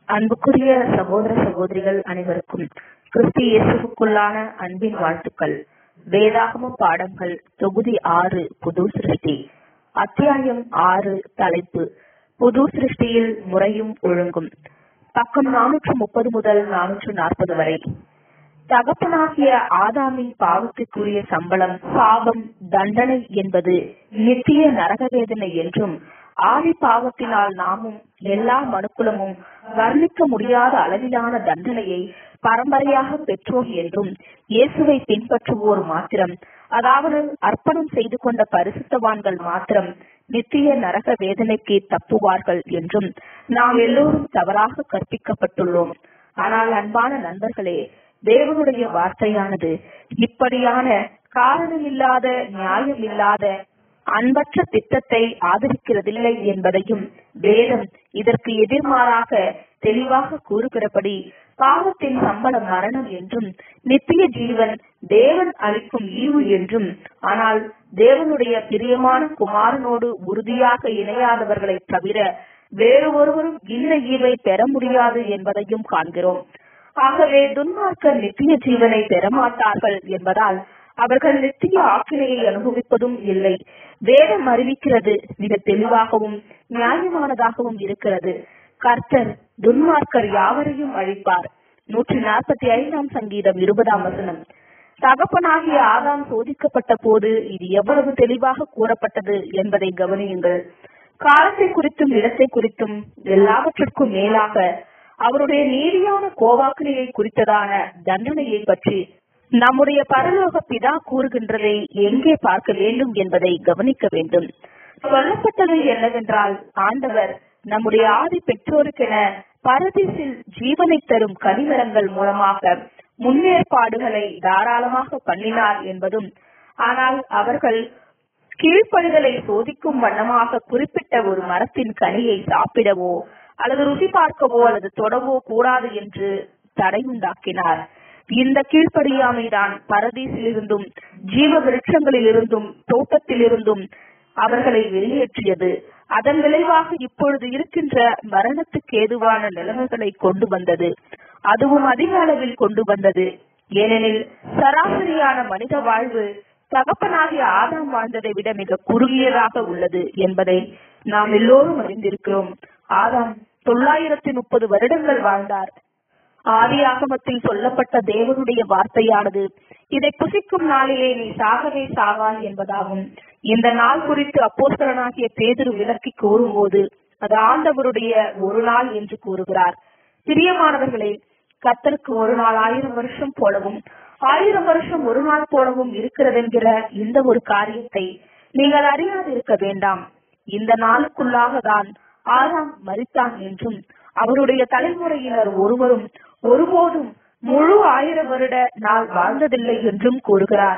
அன்புக்குரிய சகோதர சகோதரிகள் அனைவருக்கும் கிறிஸ்து இயேசுவுக்குள்ளான அன்பின் வாழ்த்துக்கள் வேதாகம பாடங்கள் தொகுதி ஆறு புது சிருஷ்டி அத்தியாயம் ஆறு தலைப்பு புது சிருஷ்டியில் முறையும் ஒழுங்கும் பக்கம் நானூற்று முப்பது முதல் நானூற்று நாற்பது வரை தகப்பனாகிய ஆதாமின் பாவத்துக்குரிய சம்பளம் சாபம் தண்டனை என்பது நித்திய நரக வேதனை என்றும் ஆதி பாவத்தினால் நாமும் எல்லா மனுக்குலமும் வர்ணிக்க முடியாத அளவிலான தண்டனையை பரம்பரையாக பெற்றோம் என்றும் இயேசுவை பின்பற்றுவோர் மாத்திரம் அதாவது அர்ப்பணம் செய்து கொண்ட பரிசுத்தவான்கள் மாத்திரம் நித்திய நரக வேதனைக்கு தப்புவார்கள் என்றும் நாம் எல்லோரும் தவறாக கற்பிக்கப்பட்டுள்ளோம் ஆனால் அன்பான நண்பர்களே தேவனுடைய வார்த்தையானது இப்படியான காரணமில்லாத நியாயமில்லாத அன்பற்ற திட்டத்தை ஆதரிக்கிறதில்லை என்பதையும் வேதம் இதற்கு எதிர்மாறாக தெளிவாக கூறுகிறபடி பாவத்தின் சம்பளம் மரணம் என்றும் நித்திய ஜீவன் தேவன் அளிக்கும் ஈவு என்றும் ஆனால் தேவனுடைய பிரியமான குமாரனோடு உறுதியாக இணையாதவர்களை தவிர வேறு ஒருவரும் இந்த ஈவை பெற முடியாது என்பதையும் காண்கிறோம் ஆகவே துன்மார்க்கர் நித்திய ஜீவனை பெறமாட்டார்கள் என்பதால் அவர்கள் நித்திய ஆக்கினையை அனுபவிப்பதும் இல்லை வேதம் அறிவிக்கிறது மிக தெளிவாகவும் நியாயமானதாகவும் இருக்கிறது கர்த்தர் துன்மார்க்கர் யாவரையும் அழிப்பார் நூற்றி நாற்பத்தி ஐந்தாம் சங்கீதம் இருபதாம் வசனம் தகப்பனாகிய ஆதாம் சோதிக்கப்பட்ட போது இது எவ்வளவு தெளிவாக கூறப்பட்டது என்பதை கவனியுங்கள் காலத்தை குறித்தும் இடத்தை குறித்தும் எல்லாவற்றிற்கும் மேலாக அவருடைய நீதியான கோவாக்கினையை குறித்ததான தண்டனையை பற்றி நம்முடைய பரலோக பிதா கூறுகின்றதை எங்கே பார்க்க வேண்டும் என்பதை கவனிக்க வேண்டும் சொல்லப்பட்டது என்னவென்றால் ஆண்டவர் நம்முடைய ஆதி பெற்றோருக்கென பரதீசில் ஜீவனை தரும் கனிமரங்கள் மூலமாக முன்னேற்பாடுகளை தாராளமாக பண்ணினார் என்பதும் ஆனால் அவர்கள் கீழ்ப்படிதலை சோதிக்கும் வண்ணமாக குறிப்பிட்ட ஒரு மரத்தின் கனியை சாப்பிடவோ அல்லது ருசி பார்க்கவோ அல்லது தொடவோ கூடாது என்று தடை உண்டாக்கினார் இந்த கீழ்ப்படியாமைதான் பரதீசிலிருந்தும் ஜீவ விருட்சங்களிலிருந்தும் தோட்டத்திலிருந்தும் அவர்களை வெளியேற்றியது அதன் விளைவாக இப்பொழுது இருக்கின்ற மரணத்துக்கு ஏதுவான நிலைமைகளை கொண்டு வந்தது அதுவும் அதிக அளவில் கொண்டு வந்தது ஏனெனில் சராசரியான மனித வாழ்வு தகப்பனாகிய ஆதாம் வாழ்ந்ததை விட மிக குறுகியதாக உள்ளது என்பதை நாம் எல்லோரும் அறிந்திருக்கிறோம் ஆதாம் தொள்ளாயிரத்தி முப்பது வருடங்கள் வாழ்ந்தார் ஆதி ஆகமத்தில் சொல்லப்பட்ட தேவனுடைய வார்த்தையானது இதை புசிக்கும் நாளிலே நீ சாகவே சாவாய் என்பதாகும் இந்த நாள் குறித்து அப்போஸ்தலனாகிய பேதுரு விளக்கி கூறும்போது அது ஆண்டவருடைய ஒரு நாள் என்று கூறுகிறார் பிரியமானவர்களே கத்தருக்கு ஒரு நாள் ஆயிரம் வருஷம் போலவும் ஆயிரம் வருஷம் ஒரு நாள் போலவும் இருக்கிறதென்கிற இந்த ஒரு காரியத்தை நீங்கள் அறியாது இருக்க வேண்டாம் இந்த நாளுக்குள்ளாக தான் ஆறாம் மறித்தான் என்றும் அவருடைய தலைமுறையினர் ஒருவரும் ஒருபோதும் முழு ஆயிரம் வருட நாள் வாழ்ந்ததில்லை என்றும் கூறுகிறார்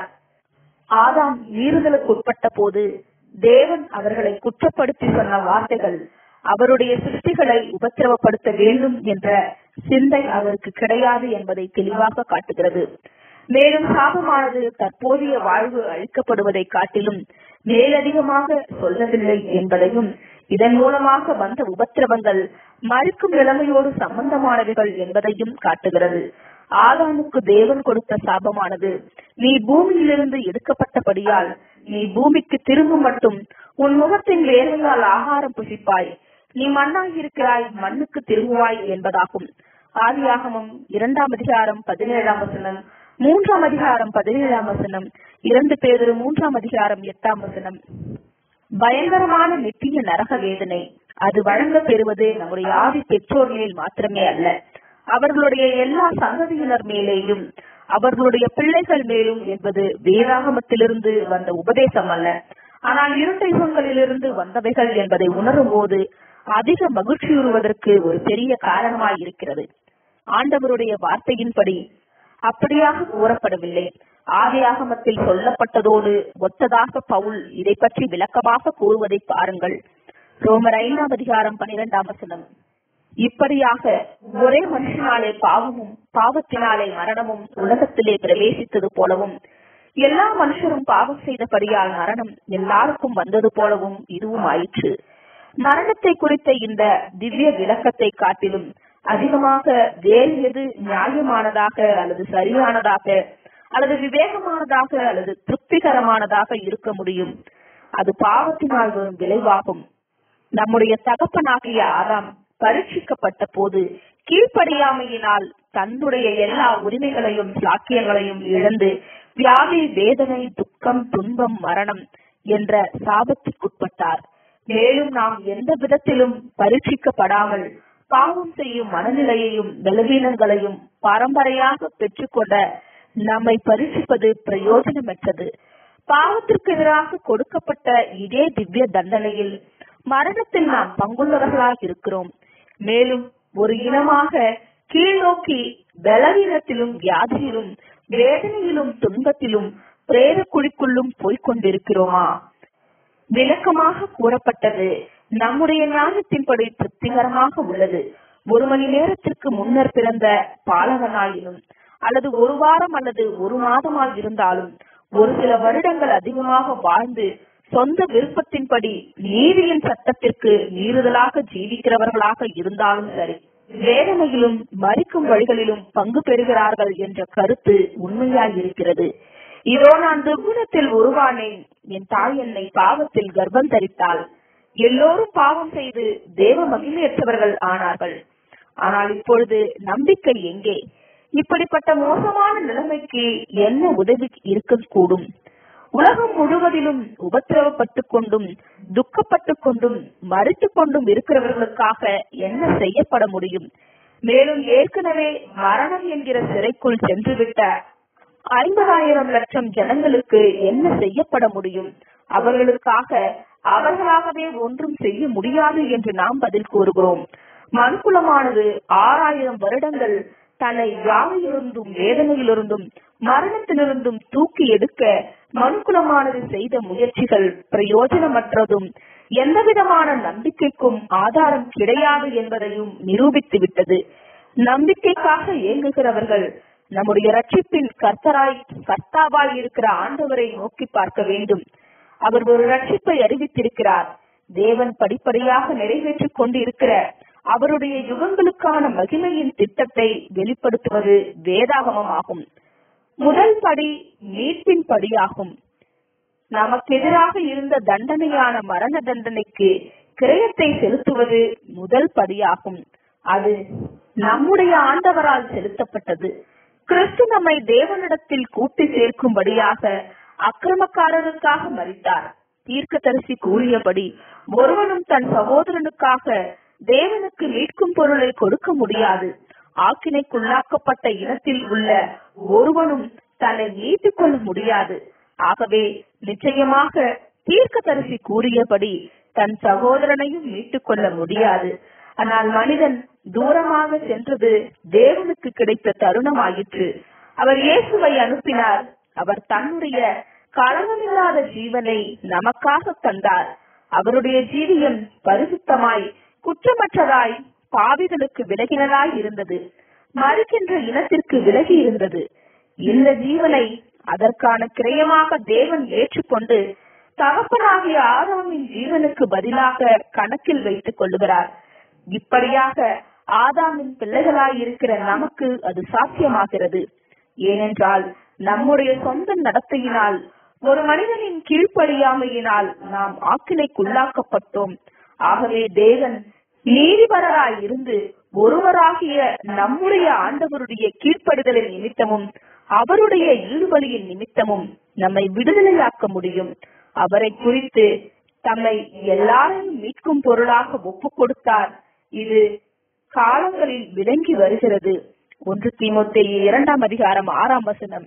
ஆதாம் மீறுதலுக்கு உட்பட்ட போது தேவன் அவர்களை குற்றப்படுத்தி சொன்ன வார்த்தைகள் அவருடைய சிருஷ்டிகளை உபத்திரவப்படுத்த வேண்டும் என்ற சிந்தை அவருக்கு கிடையாது என்பதை தெளிவாக காட்டுகிறது மேலும் சாபமானது தற்போதைய வாழ்வு அழிக்கப்படுவதை காட்டிலும் மேலதிகமாக சொல்லவில்லை என்பதையும் இதன் மூலமாக வந்த உபத்திரவங்கள் மறுக்கும் நிலைமையோடு சம்பந்தமானவைகள் என்பதையும் காட்டுகிறது ஆதாமுக்கு தேவன் கொடுத்த சாபமானது நீ பூமியிலிருந்து எடுக்கப்பட்டபடியால் நீ பூமிக்கு திரும்ப மட்டும் உன் முகத்தின் வேர்வையால் ஆகாரம் புசிப்பாய் நீ மண்ணாயிருக்கிறாய் மண்ணுக்கு திரும்புவாய் என்பதாகும் ஆதியாகமம் இரண்டாம் அதிகாரம் பதினேழாம் வசனம் மூன்றாம் அதிகாரம் பதினேழாம் வசனம் இரண்டு பேரு மூன்றாம் அதிகாரம் எட்டாம் வசனம் பயங்கரமான நித்திய நரக வேதனை அது வழங்க பெறுவது நம்முடைய ஆதி பெற்றோர் மேல் மாத்திரமே அல்ல அவர்களுடைய எல்லா சந்ததியினர் மேலேயும் அவர்களுடைய பிள்ளைகள் மேலும் என்பது வேதாகமத்திலிருந்து வந்த உபதேசம் அல்ல ஆனால் இரண்டு யுகங்களிலிருந்து வந்தவைகள் என்பதை உணரும் போது அதிக மகிழ்ச்சியுறுவதற்கு ஒரு பெரிய காரணமாய் இருக்கிறது ஆண்டவருடைய வார்த்தையின்படி அப்படியாக கூறப்படவில்லை ஆதி ஆகமத்தில் சொல்லப்பட்டதோடு ஒத்ததாக பவுல் இதை பற்றி விளக்கமாக கூறுவதை பாருங்கள் ரோமர் ஐந்தாம் அதிகாரம் பனிரெண்டாம் வசனம் இப்படியாக ஒரே மனுஷனாலே பாவமும் பாவத்தினாலே மரணமும் உலகத்திலே பிரவேசித்தது போலவும் எல்லா மனுஷரும் பாவம் செய்தபடியால் மரணம் எல்லாருக்கும் வந்தது போலவும் இதுவும் ஆயிற்று மரணத்தை குறித்த இந்த திவ்ய விளக்கத்தை காட்டிலும் அதிகமாக வேறு எது நியாயமானதாக அல்லது சரியானதாக அல்லது விவேகமானதாக அல்லது திருப்திகரமானதாக இருக்க முடியும் அது பாவத்தினால் வரும் விளைவாகும் நம்முடைய தகப்பனாகிய ஆதாம் பரீட்சிக்கப்பட்ட போது கீழ்ப்படியாமையினால் தன்னுடைய எல்லா உரிமைகளையும் சாக்கியங்களையும் இழந்து வியாதி வேதனை துக்கம் துன்பம் மரணம் என்ற சாபத்திற்குட்பட்டார் மேலும் நாம் எந்த விதத்திலும் பரீட்சிக்கப்படாமல் பாவம் செய்யும் மனநிலையையும் பலவீனங்களையும் பரம்பரையாக பெற்றுக்கொண்ட நம்மை பரீட்சிப்பது பிரயோஜனமற்றது பாவத்திற்கு எதிராக கொடுக்கப்பட்ட இதே திவ்ய தண்டனையில் மரணத்தில் நாம் பங்குள்ளவர்களாக இருக்கிறோம் மேலும் ஒரு இனமாக கீழ்நோக்கி பலவீனத்திலும் வியாதியிலும் வேதனையிலும் துன்பத்திலும் பிரேத குழிக்குள்ளும் போய்கொண்டிருக்கிறோமா விளக்கமாக கூறப்பட்டது நம்முடைய ஞானத்தின்படி திருப்திகரமாக உள்ளது ஒரு மணி நேரத்திற்கு முன்னர் பிறந்த பாலகனாயினும் அல்லது ஒரு வாரம் அல்லது ஒரு மாதமாக இருந்தாலும் ஒரு சில வருடங்கள் அதிகமாக வாழ்ந்து சொந்த விருப்பத்தின்படி நீதியின் சட்டத்திற்கு மீறுதலாக ஜீவிக்கிறவர்களாக இருந்தாலும் சரி வேதனையிலும் மறிக்கும் வழிகளிலும் பங்கு பெறுகிறார்கள் என்ற கருத்து உண்மையாயிருக்கிறது இதோ நான் துர்குணத்தில் உருவானேன் என் தாய் என்னை பாவத்தில் கர்ப்பம் தரித்தாள் எல்லோரும் பாவம் செய்து தேவ மகிமையற்றவர்கள் ஆனார்கள் ஆனால் இப்பொழுது நம்பிக்கை எங்கே இப்படிப்பட்ட மோசமான நிலைமைக்கு என்ன உதவி இருக்கக்கூடும் உலகம் முழுவதிலும் உபத்திரவப்பட்டு கொண்டும் துக்கப்பட்டு கொண்டும் மறித்து கொண்டும் இருக்கிறவர்களுக்காக என்ன செய்யப்பட முடியும் மேலும் ஏற்கனவே மரணம் என்கிற சிறைக்குள் சென்றுவிட்ட ஐம்பதாயிரம் லட்சம் ஜனங்களுக்கு என்ன செய்யப்பட முடியும் அவர்களுக்காக அவர்களாகவே ஒன்றும் செய்ய முடியாது என்று நாம் பதில் கூறுகிறோம் மனுக்குலமானது ஆறாயிரம் வருடங்கள் தன்னை வியாதியிலிருந்தும் வேதனையிலிருந்தும் மரணத்திலிருந்தும் தூக்கி எடுக்க மனுக்குலமானது செய்த முயற்சிகள் பிரயோஜனமற்றதும் எந்தவிதமான நம்பிக்கைக்கும் ஆதாரம் கிடையாது என்பதையும் நிரூபித்து விட்டது நம்பிக்கைக்காக இயங்குகிறவர்கள் நம்முடைய ரட்சிப்பின் கர்த்தராய் கர்த்தாவாய் இருக்கிற ஆண்டவரை நோக்கி பார்க்க வேண்டும் அவர் ஒரு ரட்சிப்பை அறிவித்திருக்கிறார் தேவன் படிப்படியாக நிறைவேற்றிக் கொண்டிருக்கிற அவருடைய யுகங்களுக்கான மகிமையின் திட்டத்தை வெளிப்படுத்துவது வேதாகமமாகும் முதல் படி மீட்பின் படியாகும் நமக்கு எதிராக இருந்த தண்டனையான மரண தண்டனைக்கு கிரயத்தை செலுத்துவது முதல் படியாகும் அது நம்முடைய ஆண்டவரால் செலுத்தப்பட்டது கிறிஸ்து நம்மை தேவனிடத்தில் கூட்டி சேர்க்கும்படியாக அக்கிரமக்காரருக்காக மறித்தார் தீர்க்கதரிசி கூறியபடி ஒருவனும் தன் சகோதரனுக்காக தேவனுக்கு மீட்கும் பொருளை கொடுக்க முடியாது ஆக்கினைக்குள்ளாக்கப்பட்ட இனத்தில் உள்ள ஒருவனும் தன்னை மீட்டுக் கொள்ள முடியாது ஆகவே நிச்சயமாக தீர்க்கதரிசி கூறியபடி தன் சகோதரனையும் மீட்டுக் கொள்ள முடியாது ஆனால் மனிதன் தூரமாக சென்றது தேவனுக்கு கிடைத்த தருணமாயிற்று அவர் இயேசுவை அனுப்பினார் அவர் தன்னுடைய களங்கமில்லாத ஜீவனை நமக்காக தந்தார் அவருடைய ஜீவியம் பரிசுத்தமாய் குற்றமற்றதாய் பாவிகளுக்கு விலகினதாய் இருந்தது மறுக்கின்ற இனத்திற்கு விலகி இருந்தது இந்த ஜீவனை அதற்கான கிரயமாக தேவன் ஏற்றுக்கொண்டு தகப்பனாகிய ஆதாமின் ஜீவனுக்கு பதிலாக கணக்கில் வைத்துக் கொள்ளுகிறார் இப்படியாக ஆதாமின் பிள்ளைகளாய் இருக்கிற நமக்கு அது சாத்தியமாகிறது ஏனென்றால் நம்முடைய சொந்த நடத்தையினால் ஒரு மனிதனின் கீழ்ப்படியாமையினால் நாம் ஆக்கினைக்குள்ளாக்கப்பட்டோம் ஆகவே தேவன் நீதிபரராய் இருந்து ஒருவராகிய நம்முடைய ஆண்டவருடைய கீழ்ப்படிதலின் நிமித்தமும் அவருடைய ஈடுபலியின் நிமித்தமும் நம்மை விடுதலையாக்க முடியும் அவரை குறித்து தம்மை எல்லாரையும் மீட்கும் பொருளாக ஒப்பு கொடுத்தார் இது காலங்களில் விளங்கி வருகிறது ஒன்று தீமோத்தேயு இரண்டாம் அதிகாரம் ஆறாம் வசனம்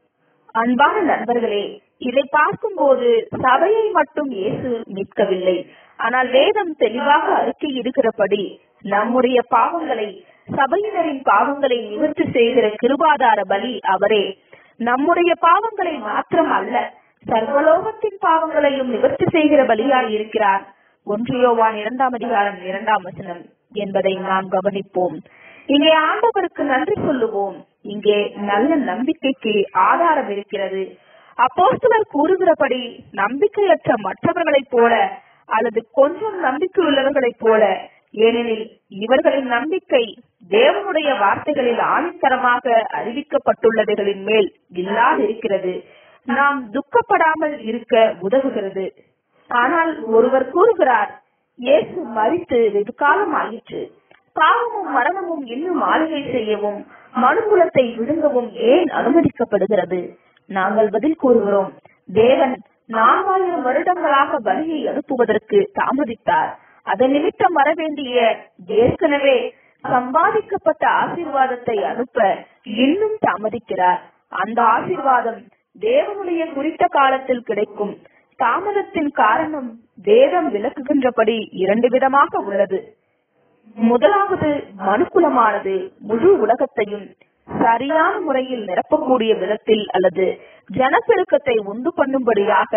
அன்பான நண்பர்களே இதை பார்க்கும்போது சபையை மட்டும் இயேசு மீட்கவில்லை ஆனால் வேதம் தெளிவாக அறிக்கையிடுகிறபடி நம்முடைய பாவங்களை சபையினரின் பாவங்களை நிவர்த்தி செய்கிற கிருபாதார பலி அவரே நம்முடைய பாவங்களை மாத்திரம் அல்ல சர்வலோகத்தின் பாவங்களையும் நிவர்த்தி செய்கிற பலியாய் இருக்கிறார் ஒன்றியோவான் இரண்டாம் அதிகாரம் இரண்டாம் வசனம் என்பதை நாம் கவனிப்போம் இங்கே ஆண்டவருக்கு நன்றி சொல்லுவோம் இங்கே நல்ல நம்பிக்கைக்கு ஆதாரம் இருக்கிறது அப்போஸ்தலர் கூறுகிறபடி நம்பிக்கையற்ற மற்றவர்களைப் போல அல்லது கொஞ்சம் நம்பிக்கை உள்ளவர்களைப் போல ஏனெனில் இவர்களின் நம்பிக்கை தேவனுடைய வார்த்தைகளில் ஆணித்தரமாக அறிவிக்கப்பட்டுள்ளவைகளின் மேல் இல்லாதிருக்கிறது நாம் துக்கப்படாமல் இருக்க உதவுகிறது ஆனால் ஒருவர் கூறுகிறார் இயேசு மறித்து வெகு காலம் ஆயிற்று பாவமும் மரணமும் இன்னும் ஆளுகை செய்யவும் மனுக்குலத்தை விழுங்கவும் ஏன் அனுமதிக்கப்படுகிறது நாங்கள் பதில் கூறுகிறோம் தேவன் நான்காயிரம் வருடங்களாக பலியை அனுப்புவதற்கு தாமதித்தார் அதன் நிமித்தம் வரவேண்டிய ஏற்கனவே சம்பாதிக்கப்பட்ட ஆசீர்வாதத்தை அனுப்ப இன்னும் தாமதிக்கிறார் அந்த ஆசீர்வாதம் தேவனுடைய குறித்த காலத்தில் கிடைக்கும் தாமதத்தின் காரணம் வேதம் விளக்குகின்றபடி இரண்டு விதமாக உள்ளது முதலாவது மனுக்குலமானது முழு உலகத்தையும் சரியான முறையில் நிரப்பக்கூடிய விதத்தில் அல்லது ஜனப்பெருக்கத்தை உண்டு பண்ணும்படியாக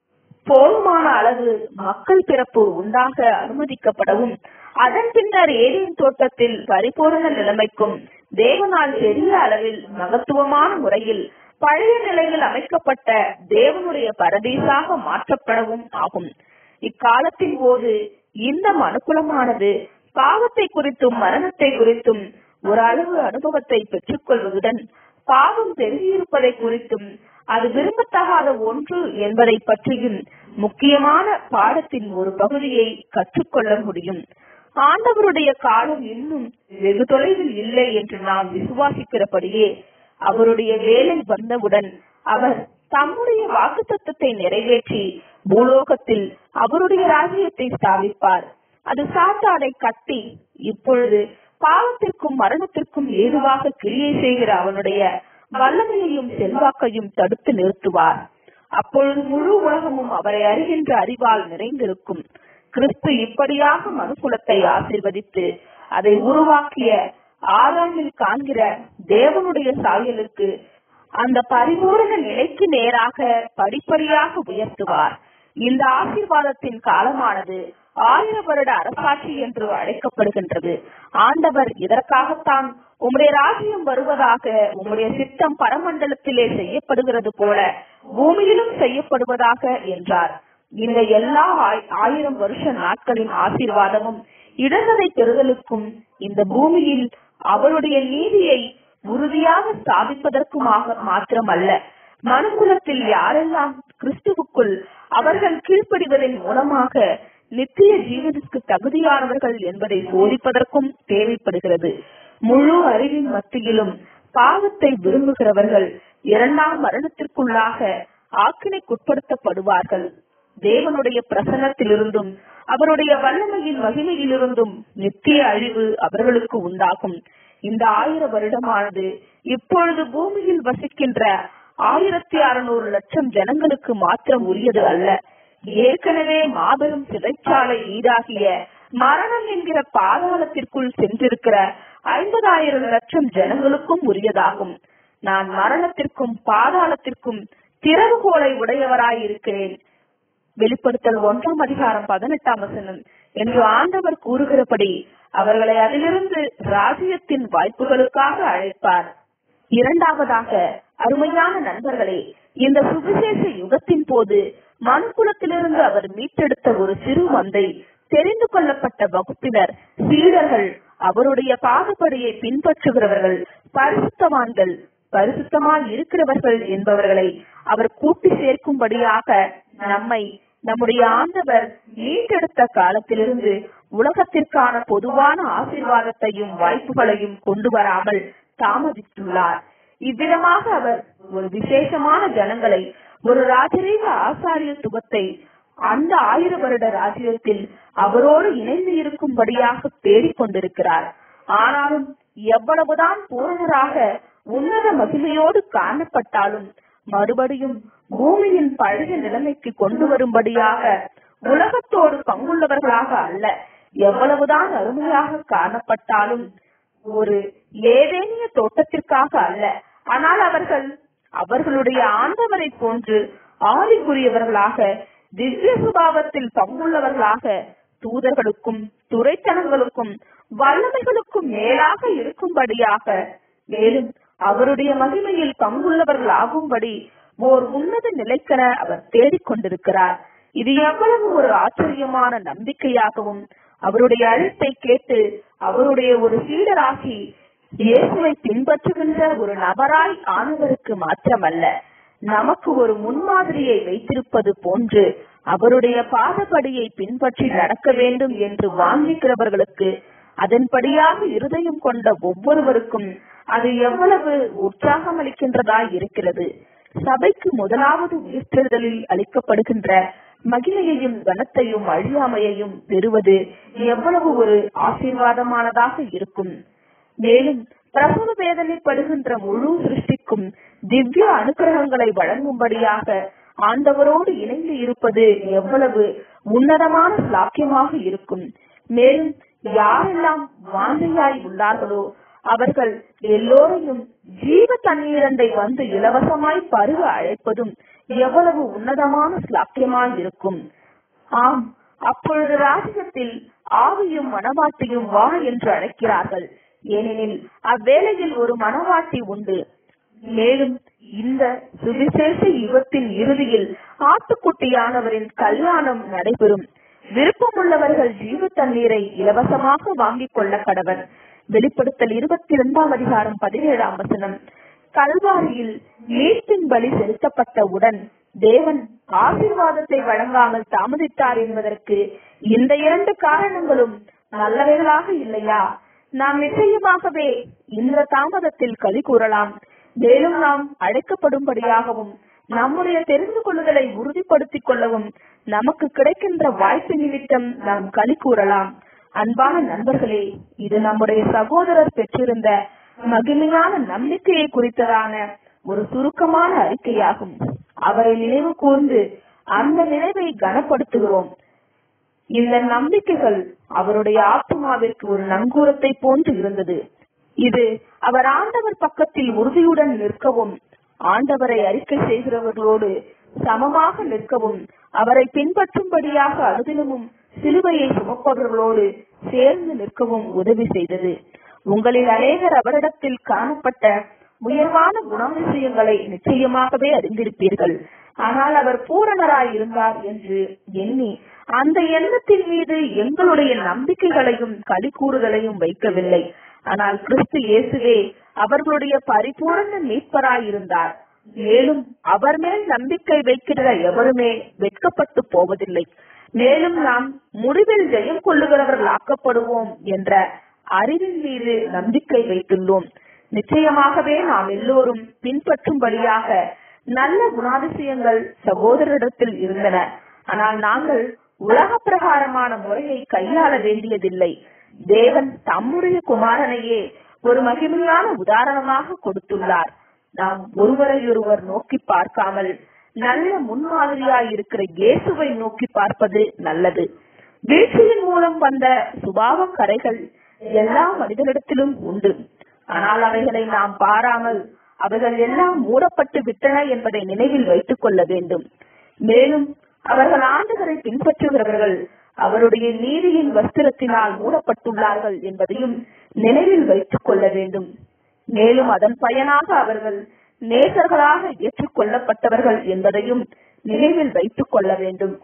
போதுமான அளவு மக்கள் பிறப்பு உண்டாக அனுமதிக்கப்படவும் அதன் பின்னர் ஏதேன் தோட்டத்தில் பரிபூரண நிலைமைக்கும் தேவனால் பெரிய அளவில் மகத்துவமான முறையில் பழைய நிலையில் அமைக்கப்பட்ட தேவனுடைய பரதீசாக மாற்றப்படவும் ஆகும் இக்காலத்தின் போது இந்த மனுக்குலமானது பாவத்தை குறித்தும் மரணத்தை குறித்தும் ஒரு அளவு அனுபவத்தை பெற்றுக் கொள்வதுடன் பாவம் பெருகியிருப்பதை குறித்தும் அது விரும்பத்தகாத ஒன்று என்பதை பற்றியும் முக்கியமான பாடத்தின் ஒரு பகுதியை கற்றுக்கொள்ள முடியும் ஆண்டவருடைய காலம் இன்னும் வெகு தொலைவில் இல்லை என்று நாம் விசுவாசிக்கிறபடியே அவருடைய வேலை வந்தவுடன் அவர் தம்முடைய வாக்குத்தத்தத்தை நிறைவேற்றி பூலோகத்தில் அவருடைய ராஜ்யத்தை ஸ்தாபிப்பார் அது சாத்தானை கட்டி இப்பொழுது பாவத்திற்கும் மரணத்திற்கும் ஏதுவாக கிரியை செய்கிற அவனுடைய வல்லமையையும் செல்வாக்கையும் தடுத்து நிறுத்துவார் அப்பொழுது முழு உலகமும் அவரை அறிகின்ற அறிவால் நிறைந்திருக்கும் கிறிஸ்து இப்படியாக மனுக்குலத்தை ஆசிர்வதித்து அதை உருவாக்கிய ஆதாமில் காண்கிற தேவனுடைய சாயலுக்கு அந்த பரிபூரண நிலைக்கு நேராக படிப்படியாக உயர்த்துவார் இந்த ஆசீர்வாதத்தின் காலமானது ஆயிர வருட அரசாட்சி என்று அழைக்கப்படுகின்றது ஆண்டவர் இதற்காகத்தான் உம்முடைய ராஜ்யம் வருவதாக உம்முடைய சித்தம் பரமண்டலத்திலே செய்யப்படுகிறது போல பூமியிலும் செய்யப்படுவதாக என்றார் இந்த எல்லா ஆயிரம் வருஷ நாட்களின் ஆசீர்வாதமும் இடர்களை பெறுதலுக்கும் இந்த பூமியில் அவருடைய நீதியை உறுதியாக ஸ்தாபிப்பதற்குமாக மாத்திரமல்ல மனுக்குலத்தில் யாரெல்லாம் கிறிஸ்துவுக்குள் அவர்கள் கீழ்ப்படிவதன் மூலமாக நித்திய ஜீவனுக்கு தகுதியானவர்கள் என்பதை சோதிப்பதற்கும் தேவைப்படுகிறது முழு அறிவின் மத்தியிலும் பாவத்தை விரும்புகிறவர்கள் இரண்டாம் மரணத்திற்குள்ளாக ஆக்கினைக்குட்படுத்தப்படுவார்கள் தேவனுடைய பிரசன்னத்திலிருந்தும் அவருடைய வல்லமையின் மகிமையிலிருந்தும் நித்திய அழிவு அவர்களுக்கு உண்டாகும் இந்த ஆயிர வருடமானது இப்பொழுது பூமியில் வசிக்கின்ற ஆயிரத்தி அறுநூறு லட்சம் ஜனங்களுக்கு மாத்திரம் உரியது அல்ல ஏற்கனவே மாபெரும் சிறைச்சாலை ஈடாகிய மரணம் என்கிற பாதாளத்திற்குள் சென்றிருக்கிற ஐம்பதாயிரம் லட்சம் ஜனங்களுக்கும் உரியதாகும் நான் மரணத்திற்கும் பாதாளத்திற்கும் திறவுகோலை உடையவராயிருக்கிறேன் வெளிப்படுத்தல் ஒன்றாம் அதிகாரம் பதினெட்டாம் வசனம் என்று ஆண்டவர் கூறுகிறபடி அவர்களை அதிலிருந்து ராஜ்யத்தின் வாய்ப்புகளுக்காக அழைப்பார் இரண்டாவதாக அருமையான நண்பர்களே இந்த சுவிசேஷ யுகத்தின் போது மனுக்குலத்திலிருந்து அவர் மீட்டெடுத்த ஒரு சிறு மந்தை தெரிந்து கொள்ளப்பட்ட வகுப்பினர் சீடர்கள் அவருடைய பாகுபடியை பின்பற்றுகிறவர்கள் பரிசுத்தவான்கள் பரிசுத்தமாய் இருக்கிறவர்கள் என்பவர்களை அவர் கூட்டி சேர்க்கும்படியாக நம்மை நம்முடைய ஆண்டவர் மீட்டெடுத்த காலத்திலிருந்து உலகத்திற்கான பொதுவான ஆசீர்வாதத்தையும் வாய்ப்புகளையும் கொண்டு வராமல் தாமதித்துள்ளார் இவ்விதமாக அவர் ஒரு விசேஷமான ஜனங்களை ஒரு ராஜரீக ஆசாரியத்துவத்தை அந்த ஆயிர வருட ராஜ்யத்தில் அவரோடு இணைந்து இருக்கும்படியாக தேடிக் கொண்டிருக்கிறார் ஆனாலும் எவ்வளவுதான் பூரணராக உன்னத மகிமையோடு காணப்பட்டாலும் மறுபடியும் பூமியின் பழைய நிலைமைக்கு கொண்டு வரும்படியாக உலகத்தோடு பங்குள்ளவர்களாக அல்ல எவ்வளவுதான் அருமையாக காணப்பட்டாலும் ஒரு ஏதேனிய தோட்டத்திற்காக அல்ல ஆனால் அவர்கள் அவர்களுடைய ஆண்டவரை போன்று ஆவிக்குரியவர்களாக திவ்ய சுபாவத்தில் பங்குள்ளவர்களாக தூதர்களுக்கும் துறைத்தனங்களுக்கும் வல்லமைகளுக்கும் மேலாக இருக்கும்படியாக மேலும் அவருடைய மகிமையில் பங்குள்ளவர்கள் ஆகும்படி ஓர் உன்னத நிலைக்கென அவர் தேடிக்கொண்டிருக்கிறார் இது எவ்வளவு ஒரு ஆச்சரியமான நம்பிக்கையாகவும் அவருடைய அழைப்பை கேட்டு அவருடைய ஒரு சீடராகி இயேசுவை பின்பற்றுகின்ற ஒரு நபராய் ஆனவருக்கு மாத்திரமல்ல நமக்கு ஒரு முன்மாதிரியை வைத்திருப்பது போன்று அவருடைய பாதப்படியை பின்பற்றி நடக்க வேண்டும் என்று வாஞ்சிக்கிறவர்களுக்கு அதன்படியாக இருதயம் கொண்ட ஒவ்வொருவருக்கும் அது எவ்வளவு உற்சாகம் அளிக்கின்றதாய் இருக்கிறது சபைக்கு முதலாவது உயிர்த்தெழுதலில் அளிக்கப்படுகின்ற மகிமையையும் கனத்தையும் அழியாமையையும் பெறுவது எவ்வளவு ஒரு ஆசீர்வாதமானதாக இருக்கும் மேலும் பிரசவ வேதனைப்படுகின்ற முழு சிருஷ்டிக்கும் திவ்ய அனுகிரகங்களை வழங்கும்படியாக ஆண்டவரோடு இணைந்து இருப்பது எவ்வளவு உன்னதமான சாக்கியமாக இருக்கும் மேலும் யாரெல்லாம் வாந்தையாய் உள்ளார்களோ அவர்கள் எல்லோரையும் ஜீவ தண்ணீரண்டை வந்து இலவசமாய் பருக அழைப்பதும் எவ்வளவு உன்னதமான சாக்கியமாய் இருக்கும் ஆம் அப்பொழுது ராஜ்யத்தில் ஆவியும் மனவாட்டியும் வா என்று அழைக்கிறார்கள் ஏனெனில் அவ்வேளையில் ஒரு மனவாட்டி உண்டு மேலும் இந்த சுவிசேஷ யுகத்தின் இறுதியில் ஆட்டுக்குட்டியானவரின் கல்யாணம் நடைபெறும் விருப்பமுள்ளவர்கள் ஜீவ தண்ணீரை இலவசமாக வாங்கிக் கொள்ள கடவர் வெளிப்படுத்தல் இருபத்தி இரண்டாம் அதிகாரம் பதினேழாம் வசனம் கல்வாரியில் மீட்பின் பலி செலுத்தப்பட்டவுடன் தேவன் ஆசீர்வாதத்தை வழங்காமல் தாமதித்தார் என்பதற்கு இந்த இரண்டு காரணங்களும் நல்லவைகளாக இல்லையா நாம் நிச்சயமாகவே இந்த தாமதத்தில் களி கூறலாம் மேலும் நாம் அழைக்கப்படும்படியாகவும் நம்முடைய தெரிந்து கொள்ளுதலை உறுதிப்படுத்திக் கொள்ளவும் நமக்கு கிடைக்கின்ற வாய்ப்பு நிமித்தம் நாம் களி கூறலாம் அன்பான நண்பர்களே இது நம்முடைய சகோதரர் பெற்றிருந்த மகிமையான நம்பிக்கையை குறித்ததான ஒரு சுருக்கமான அறிக்கையாகும் அவரை நினைவு கூர்ந்து அந்த நினைவை கனப்படுத்துகிறோம் இந்த நம்பிக்கைகள் அவருடைய ஆத்மாவிற்கு ஒரு நங்கூரத்தை போன்று இருந்தது இது அவர் ஆண்டவர் பக்கத்தில் உறுதியுடன் நிற்கவும் ஆண்டவரை அறிக்கை செய்கிறவர்களோடு சமமாக நிற்கவும் அவரை பின்பற்றும்படியாக அனுதினமும் சிலுவையை சுமப்பவர்களோடு சேர்ந்து நிற்கவும் உதவி செய்தது உங்களில் அநேகர் அவரிடத்தில் காணப்பட்ட உயர்வான குணாதிசயங்களை நிச்சயமாகவே அறிந்திருப்பீர்கள் ஆனால் அவர் பூரணராய் இருந்தார் என்று எண்ணி அந்த எண்ணத்தின் மீது எங்களுடைய நம்பிக்கைகளையும் களி கூறுதலையும் வைக்கவில்லை ஆனால் கிறிஸ்து இயேசுவே அவர்களுடைய பரிபூரண மீட்பராய் இருந்தார் மேலும் அவர் மேல் நம்பிக்கை வைக்கிற எவருமே வெட்கப்பட்டு போவதில்லை மேலும் நாம் முடிவில் ஜெயம் கொள்ளுகிறவர்கள் ஆக்கப்படுவோம் என்ற அறிவின் மீது நம்பிக்கை வைத்துள்ளோம் நிச்சயமாகவே நாம் எல்லோரும் பின்பற்றும்படியாக நல்ல குணாதிசயங்கள் சகோதரிடத்தில் இருந்தன ஆனால் நாங்கள் உலக பிரகாரமான முறையை கையாள வேண்டியதில்லை தேவன் தம்முடைய குமாரனையே ஒரு மகிமையான உதாரணமாக கொடுத்துள்ளார் நாம் ஒருவரையொருவர் நோக்கி பார்க்காமல் நல்ல முன்மாதிரியாய் இருக்கிற இயேசுவை நோக்கி பார்ப்பது நல்லது வீழ்ச்சியின் மூலம் வந்த சுபாவ கரைகள் எல்லா மனிதனிடத்திலும் உண்டு ஆனால் அவைகளை நாம் பாராமல் அவைகள் எல்லாம் மூடப்பட்டு விட்டன என்பதை நினைவில் வைத்துக் கொள்ள வேண்டும் மேலும் அவர்கள் ஆண்டுகளை பின்பற்றுகிறவர்கள் அவருடைய நீதியின் வஸ்திரத்தினால் மூடப்பட்டுள்ளார்கள் என்பதையும் நினைவில் வைத்துக் கொள்ள வேண்டும் மேலும் அதன் பயனாக அவர்கள் நேசர்களாக ஏற்றுக்கொள்ளப்பட்டவர்கள் என்பதையும் நினைவில் வைத்துக் கொள்ள வேண்டும்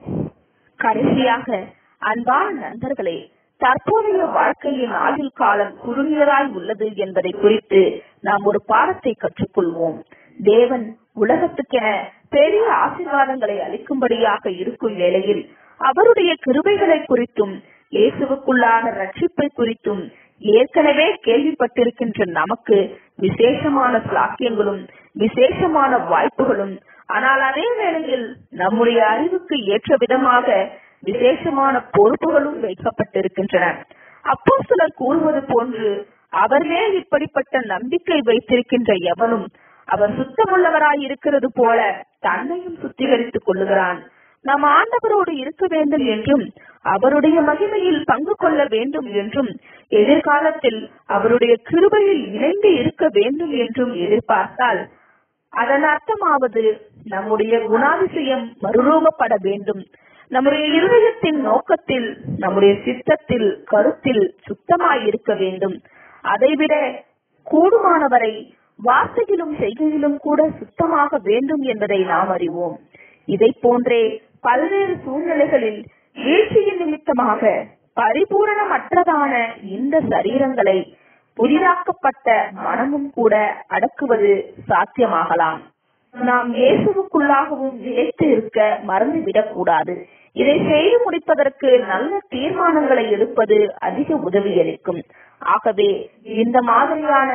கடைசியாக அன்பான நண்பர்களே தற்போதைய வாழ்க்கையின் ஆயுள் காலம் குறுகியதாய் உள்ளது என்பதை குறித்து நாம் ஒரு பாடத்தை கற்றுக்கொள்வோம் தேவன் உலகத்துக்கென பெரிய ஆசீர்வாதங்களை அளிக்கும்படியாக இருக்கும் வேளையில் அவருடைய கிருபைகளை குறித்தும் இயேசுவுக்குள்ளான ரட்சிப்பை குறித்தும் ஏற்கனவே கேள்விப்பட்டிருக்கின்ற நமக்கு விசேஷமான சாக்கியங்களும் விசேஷமான வாய்ப்புகளும் ஆனால் அதே வேளையில் நம்முடைய அறிவுக்கு ஏற்ற விதமாக விசேஷமான பொறுப்புகளும் வைக்கப்பட்டிருக்கின்றன அப்போ சிலர் கூறுவது போன்று அவர் மேல் இப்படிப்பட்ட நம்பிக்கை வைத்திருக்கின்ற எவனும் அவர் சுத்தமுள்ளவராய் இருக்கிறது போல தன்னையும் சுத்திகரித்துக் கொள்ளுகிறான் நாம் ஆண்டவரோடு இருக்க வேண்டும் என்றும் அவருடைய மகிமையில் பங்கு கொள்ள வேண்டும் என்றும் எதிர்காலத்தில் அவருடைய கிருபையில் இணைந்து இருக்க வேண்டும் என்றும் எதிர்பார்த்தால் அதன் அர்த்தமாவது நம்முடைய குணாதிசயம் மறுரூபப்பட வேண்டும் நம்முடைய இருதயத்தின் நோக்கத்தில் நம்முடைய சித்தத்தில் கருத்தில் சுத்தமாய் இருக்க வேண்டும் அதைவிட கூடுமானவரை வார்த்தையிலும் செய்கையிலும் கூட சுத்தமாக வேண்டும் என்பதை நாம் அறிவோம் இதை போன்றே பல்வேறு சூழ்நிலைகளில் வீழ்ச்சியின் நிமித்தமாக பரிபூரணமற்றதான இந்த சரீரங்களை புதிதாக்கப்பட்ட மனமும் கூட அடக்குவது சாத்தியமாகலாம் நாம் இயேசுவுக்குள்ளாகவும் நிலைத்து இருக்க மறந்துவிடக் கூடாது இதை செய்து முடிப்பதற்கு நல்ல தீர்மானங்களை எடுப்பது அதிக உதவி அளிக்கும் ஆகவே இந்த மாதிரியான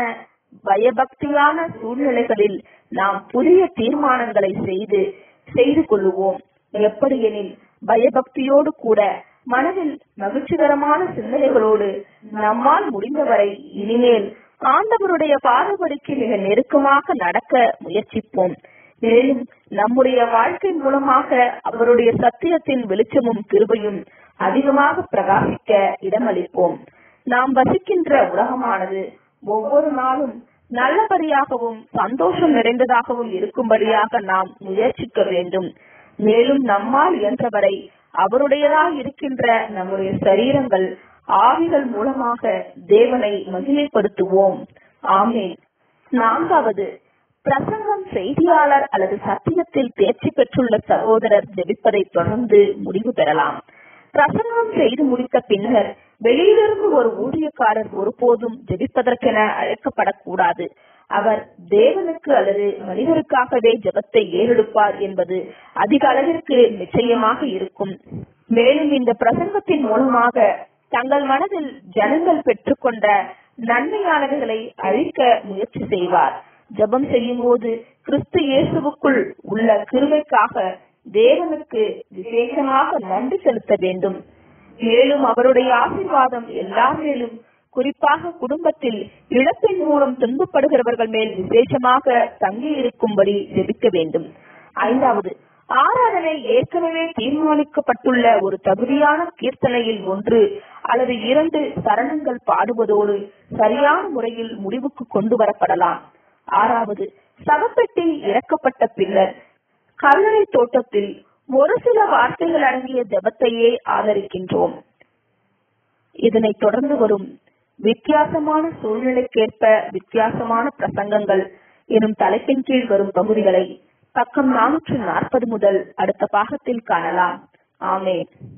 பயபக்தியான சூழ்நிலைகளில் நாம் புதிய தீர்மானங்களை செய்து செய்து கொள்ளுவோம் எப்படியெனில் பயபக்தியோடு கூட மனதில் மகிழ்ச்சிகரமான சிந்தனைகளோடு நம்மால் முடிந்தவரை இனிமேல் ஆண்டவருடைய பாதபடிக்கு மிக நெருக்கமாக நடக்க முயற்சிப்போம் மேலும் நம்முடைய வாழ்க்கை மூலமாக அவருடைய சத்தியத்தின் வெளிச்சமும் கிருபையும் அதிகமாக பிரகாசிக்க இடமளிப்போம் நாம் வசிக்கின்ற உலகமானது ஒவ்வொரு நாளும் நல்லபடியாகவும் சந்தோஷம் நிறைந்ததாகவும் இருக்கும்படியாக நாம் முயற்சிக்க வேண்டும் மேலும் நம்மால் இயன்றவரை அவருடையதாக இருக்கின்ற நம்முடைய சரீரங்கள் ஆவிகள் மூலமாக தேவனை மகிமைப்படுத்துவோம் ஆமேன் நான்காவது பிரசங்கம் செய்தியாளர் அல்லது சத்தியத்தில் தேர்ச்சி பெற்றுள்ள சகோதரர் ஜெபிப்பதை தொடர்ந்து முடிவு பெறலாம் பிரசங்கம் செய்து முடித்த பின்னர் வெளியிலிருந்து ஒரு ஊழியக்காரர் ஒருபோதும் ஜெபிப்பதற்கென அழைக்கப்படக்கூடாது அவர் தேவனுக்கு அல்லது மனிதருக்காகவே ஜெபத்தை ஏறெடுப்பார் என்பது அதிக அளவிற்கு நிச்சயமாக இருக்கும் மேலும் இந்த பிரசங்கத்தின் மூலமாக தங்கள் மனதில் ஜனங்கள் பெற்றுக்கொண்ட நன்மையானவைகளை அழிக்க முயற்சி செய்வார் ஜெபம் செய்யும் போது கிறிஸ்து இயேசுவுக்குள் உள்ள கிருமைக்காக தேவனுக்கு விசேஷமாக நன்றி செலுத்த வேண்டும் மேலும் அவருடைய ஆசீர்வாதம் எல்லார் மேலும் குறிப்பாக குடும்பத்தில் இழப்பின் மூலம் துன்பப்படுகிறவர்கள் மேல் விசேஷமாக தங்கி இருக்கும்படி ஜெபிக்க வேண்டும் ஐந்தாவது ஆராதனை ஏற்கனவே தீர்மானிக்கப்பட்டுள்ள ஒரு தகுதியான கீர்த்தனையில் ஒன்று அல்லது இரண்டு சரணங்கள் பாடுவதோடு சரியான முறையில் முடிவுக்கு கொண்டு வரப்படலாம் ஆறாவது சவப்பெட்டி இறக்கப்பட்ட பின்னர் கல்லறை தோட்டத்தில் ஒரு சில வார்த்தைகள் அடங்கிய ஜபத்தையே ஆதரிக்கின்றோம் இதனை தொடர்ந்து வரும் வித்தியாசமான சூழ்நிலைக்கேற்ப வித்தியாசமான பிரசங்கங்கள் எனும் தலைப்பின் கீழ் வரும் பகுதிகளை பக்கம் நானூற்று நாற்பது முதல் அடுத்த பாகத்தில் காணலாம் ஆமே